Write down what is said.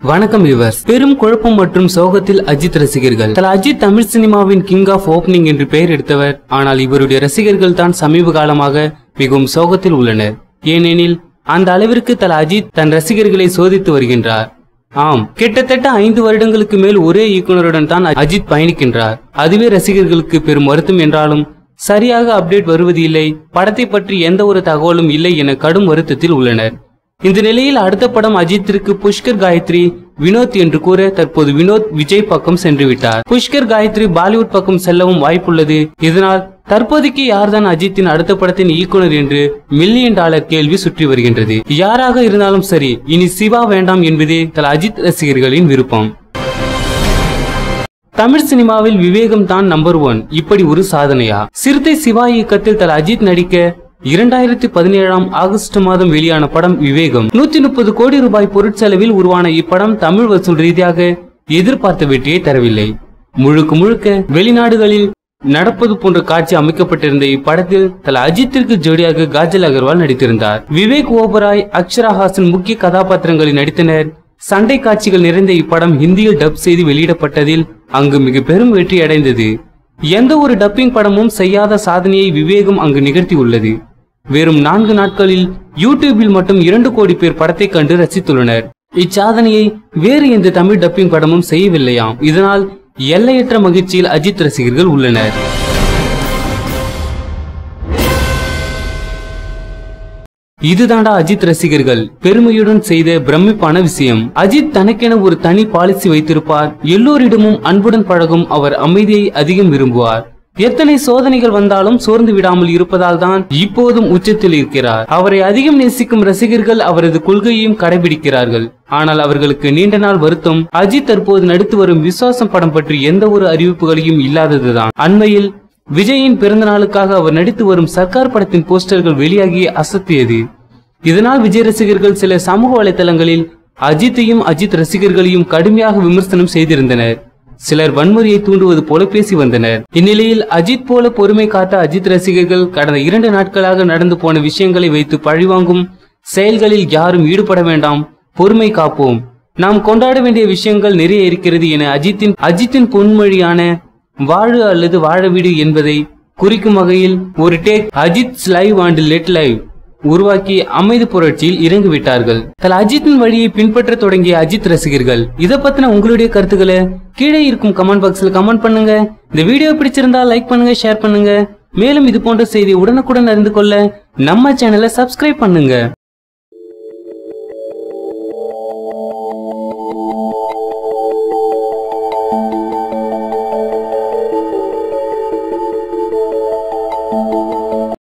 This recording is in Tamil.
வணக்கம் வியூவர்ஸ் பெரும் குழப்பம் மற்றும் சோகத்தில் அஜித் ரசிகர்கள் தல அஜித் தமிழ் சினிமாவின் கிங் ஆஃப் ஓப்பனிங் என்று பெயர் எடுத்தவர் ஆனால் இவருடைய ரசிகர்கள் தான் சமீப காலமாக மிகவும் சோகத்தில் உள்ளனர் ஏனெனில் அந்த அளவிற்கு தல அஜித் தன் ரசிகர்களை சோதித்து வருகின்றார் ஆம் கிட்டத்தட்ட ஐந்து வருடங்களுக்கு மேல் ஒரே இயக்குனருடன் தான் அஜித் பயணிக்கின்றார் அதுவே ரசிகர்களுக்கு பெரும் வருத்தம் என்றாலும் சரியாக அப்டேட் வருவது இல்லை படத்தை பற்றி எந்த ஒரு தகவலும் இல்லை என கடும் வருத்தத்தில் உள்ளனர் இந்த நிலையில் அடுத்த படம் அஜித்திற்கு புஷ்கர் காயத்ரி வினோத் என்று கூற தற்போது வினோத் விஜய் பக்கம் சென்று விட்டார் புஷ்கர் காயத்ரி பாலிவுட் பக்கம் செல்லவும் வாய்ப்புள்ளது இதனால் தற்போதைக்கு யார்தான் அஜித்தின் அடுத்த படத்தின் இயக்குனர் என்று மில்லியன் டாலர் கேள்வி சுற்றி வருகின்றது யாராக இருந்தாலும் சரி இனி சிவா வேண்டாம் என்பதே தல அஜித் ரசிகர்களின் விருப்பம் தமிழ் சினிமாவில் விவேகம் தான் நம்பர் ஒன் இப்படி ஒரு சாதனையா சிறுத்தை சிவா இயக்கத்தில் தல அஜித் நடிக்க இரண்டாயிரத்தி பதினேழாம் ஆகஸ்ட் மாதம் வெளியான படம் விவேகம் நூத்தி முப்பது கோடி ரூபாய் பொருட்செலவில் உருவான இப்படம் தமிழ் வசூல் ரீதியாக எதிர்பார்த்த வெற்றியை தரவில்லை முழுக்க முழுக்க வெளிநாடுகளில் நடப்பது போன்ற காட்சி அமைக்கப்பட்டிருந்த இப்படத்தில் தல அஜித்திற்கு ஜோடியாக காஜல் அகர்வால் நடித்திருந்தார் விவேக் ஓபராய் அக்ஷரா ஹாசன் முக்கிய கதாபாத்திரங்களில் நடித்தனர் சண்டை காட்சிகள் நிறைந்த இப்படம் ஹிந்தியில் டப் செய்து வெளியிடப்பட்டதில் அங்கு மிக பெரும் வெற்றி அடைந்தது எந்த ஒரு டப்பிங் படமும் செய்யாத சாதனையை விவேகம் அங்கு நிகழ்த்தியுள்ளது வெறும் நான்கு நாட்களில் யூடியூபில் மட்டும் இரண்டு கோடி பேர் படத்தை கண்டு ரசித்துள்ளனர் இச்சாதனையை வேறு எந்த தமிழ் டப்பிங் படமும் செய்யவில்லையாம் இதனால் எல்லையற்ற மகிழ்ச்சியில் அஜித் ரசிகர்கள் உள்ளனர் இதுதாண்டா அஜித் ரசிகர்கள் பெருமையுடன் செய்த பிரமிப்பான விஷயம் அஜித் தனக்கென ஒரு தனி பாலிசி வைத்திருப்பார் எல்லோரிடமும் அன்புடன் பழகும் அவர் அமைதியை அதிகம் விரும்புவார் எத்தனை சோதனைகள் வந்தாலும் சோர்ந்து விடாமல் இருப்பதால் தான் இப்போதும் உச்சத்தில் இருக்கிறார் அவரை அதிகம் நேசிக்கும் ரசிகர்கள் அவரது கொள்கையையும் கடைபிடிக்கிறார்கள் ஆனால் அவர்களுக்கு நீண்ட நாள் வருத்தம் அஜித் தற்போது நடித்து வரும் விசுவாசம் படம் பற்றி எந்த ஒரு அறிவிப்புகளையும் இல்லாததுதான் அண்மையில் விஜயின் பிறந்த நாளுக்காக அவர் நடித்து வரும் சர்க்கார் படத்தின் போஸ்டர்கள் வெளியாகி அசத்தியது இதனால் விஜய் ரசிகர்கள் சில சமூக வலைதளங்களில் அஜித்தையும் அஜித் ரசிகர்களையும் கடுமையாக விமர்சனம் செய்திருந்தனர் சிலர் வன்முறையை தூண்டுவது போல பேசி வந்தனர் இந்நிலையில் அஜித் போல பொறுமை காத்த அஜித் ரசிகர்கள் கடந்த இரண்டு நாட்களாக நடந்து போன விஷயங்களை வைத்து பழிவாங்கும் செயல்களில் யாரும் ஈடுபட வேண்டாம் பொறுமை காப்போம் நாம் கொண்டாட வேண்டிய விஷயங்கள் நிறைய இருக்கிறது என அஜித்தின் அஜித்தின் பொன்மொழியான வாழு அல்லது வாழ விடு என்பதை குறிக்கும் வகையில் ஒரு tag Ajith live and let live உருவாக்கி அமைதி புரட்சியில் இறங்கிவிட்டார்கள் தல அஜித்தின் வழியை பின்பற்ற தொடங்கிய அஜித் ரசிகர்கள் இத பத்தின உங்களுடைய கருத்துக்களை கீழே இருக்கும் கமெண்ட் பாக்ஸ்ல கமெண்ட் பண்ணுங்க இந்த வீடியோ பிடிச்சிருந்தா லைக் பண்ணுங்க ஷேர் பண்ணுங்க மேலும் இது போன்ற செய்தி உடனுக்குடன் அறிந்து கொள்ள நம்ம சேனலை சப்ஸ்கிரைப் பண்ணுங்க